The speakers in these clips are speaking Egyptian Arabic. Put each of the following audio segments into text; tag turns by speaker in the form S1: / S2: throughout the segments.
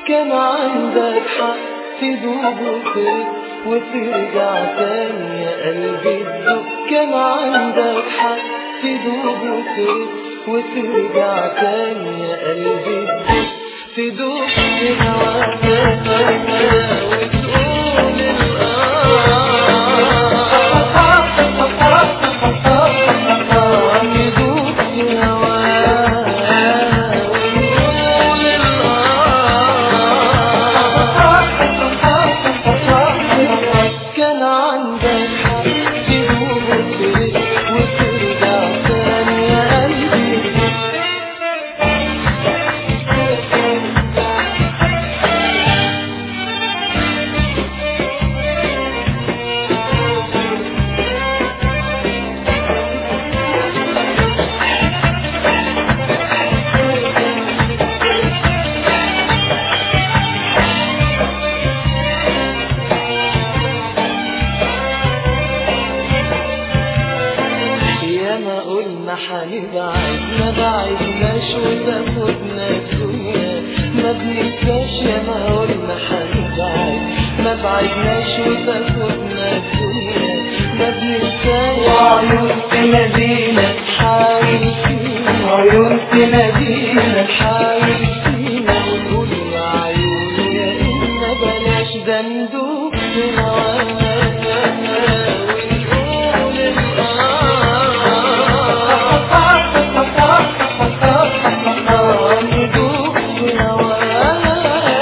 S1: كان عندك حق تدوب وترد وترجع تاني يا قلبي تدوب كان عندك حق تدوب وترد وترجع تاني يا قلبي تدوب تدوب في هواك وتقول الآه تدوب في هواك كان عندك حق تدوب وترد وترجع تاني يا قلبي يا ما قلنا حنبعد ما بعدناش وتاخدنا الدنيا ما بننساش يا ما قلنا حنبعد ما بعدناش وتاخدنا الدنيا ما بننساش وعيون تنادينا حاول فينا عيون تنادينا حاول فينا ونقول يا عيون يا إما بلاش ده ندوب في هوانا ونقول الآه ندوب في هوانا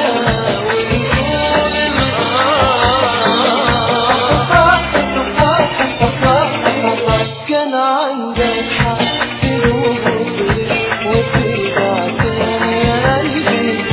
S1: ونقول كان عندك حق تروح وترجع وترجع تاني يا قلبي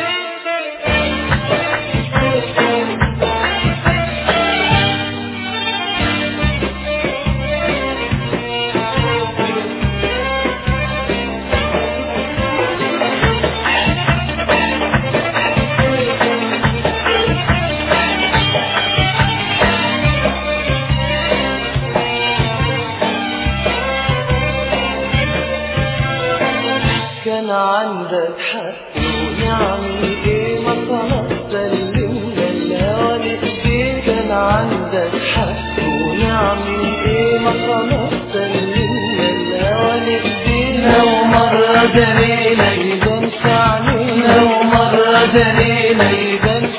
S1: كان عندك حق ونعمل ايه ما خلاص سلمنا الهوى لإيديك كان عندك حق ونعمل ايه ما خلاص سلمنا الهوى لإيديك لو مرة درينا يبان في عينينا لو مرة درينا يبان